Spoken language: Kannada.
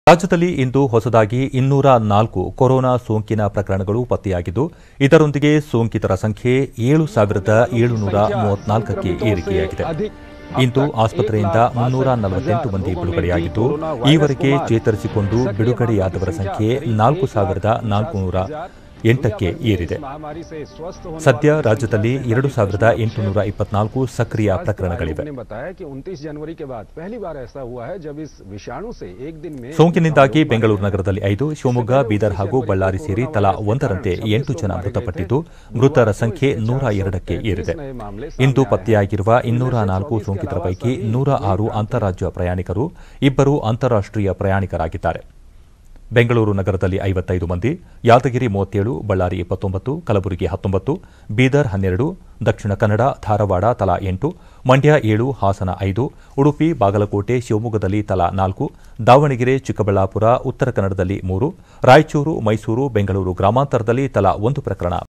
ರಾಜ್ಯದಲ್ಲಿ ಇಂದು ಹೊಸದಾಗಿ ಇನ್ನೂರ ನಾಲ್ಕು ಕೊರೋನಾ ಸೋಂಕಿನ ಪ್ರಕರಣಗಳು ಪತ್ತೆಯಾಗಿದ್ದು ಇದರೊಂದಿಗೆ ಸೋಂಕಿತರ ಸಂಖ್ಯೆ ಏಳು ಸಾವಿರದ ಏಳುನೂರ ಮೂವತ್ನಾಲ್ಕಕ್ಕೆ ಏರಿಕೆಯಾಗಿದೆ ಇಂದು ಆಸ್ಪತ್ರೆಯಿಂದ ಮುನ್ನೂರ ನಲವತ್ತೆಂಟು ಮಂದಿ ಬಿಡುಗಡೆಯಾಗಿದ್ದು ಈವರೆಗೆ ಚೇತರಿಸಿಕೊಂಡು ಬಿಡುಗಡೆಯಾದವರ ಸಂಖ್ಯೆ ನಾಲ್ಕು ಸಾವಿರದ ನಾಲ್ಕುನೂರ ಎಂಟಕ್ಕೆ ಏರಿದೆ ಸದ್ಯ ರಾಜ್ಯದಲ್ಲಿ ಎರಡು ಸಾವಿರದ ಎಂಟುನೂರ ಇಪ್ಪತ್ನಾಲ್ಕು ಸಕ್ರಿಯ ಪ್ರಕರಣಗಳಿವೆ ने बताया कि 29 जनवरी के बाद पहली बार ऐसा हुआ है जब इस विषाणु से एक दिन में ಸೋಂಕಿನಿಂದಾಗಿ ಬೆಂಗಳೂರು ನಗರದಲ್ಲಿ ಐದು ಶಿವಮೊಗ್ಗ ಬೀದರ್ ಹಾಗೂ ಬಳ್ಳಾರಿ ಸೇರಿ ತಲಾ ಒಂದರಂತೆ ಎಂಟು ಜನ ಮೃತಪಟ್ಟಿದ್ದು ಮೃತರ ಸಂಖ್ಯೆ ನೂರ ಎರಡಕ್ಕೆ ಏರಿದೆ ಇಂದು ಪತ್ತೆಯಾಗಿರುವ ಇನ್ನೂರ ನಾಲ್ಕು ಸೋಂಕಿತರ ಪೈಕಿ ನೂರ ಆರು ಅಂತಾರಾಜ್ಯ ಪ್ರಯಾಣಿಕರು ಇಬ್ಬರು ಅಂತಾರಾಷ್ಟ್ರೀಯ ಪ್ರಯಾಣಿಕರಾಗಿದ್ದಾರೆ ಬೆಂಗಳೂರು ನಗರದಲ್ಲಿ ಐವತ್ತೈದು ಮಂದಿ ಯಾದಗಿರಿ ಮೂವತ್ತೇಳು ಬಳ್ಳಾರಿ ಇಪ್ಪತ್ತೊಂಬತ್ತು ಕಲಬುರಗಿ ಹತ್ತೊಂಬತ್ತು ಬೀದರ್ ಹನ್ನೆರಡು ದಕ್ಷಿಣ ಕನ್ನಡ ಧಾರವಾಡ ತಲಾ ಎಂಟು ಮಂಡ್ಯ ಏಳು ಹಾಸನ ಐದು ಉಡುಪಿ ಬಾಗಲಕೋಟೆ ಶಿವಮೊಗ್ಗದಲ್ಲಿ ತಲಾ ನಾಲ್ಕು ದಾವಣಗೆರೆ ಚಿಕ್ಕಬಳ್ಳಾಪುರ ಉತ್ತರ ಕನ್ನಡದಲ್ಲಿ ಮೂರು ರಾಯಚೂರು ಮೈಸೂರು ಬೆಂಗಳೂರು ಗ್ರಾಮಾಂತರದಲ್ಲಿ ತಲಾ ಒಂದು ಪ್ರಕರಣ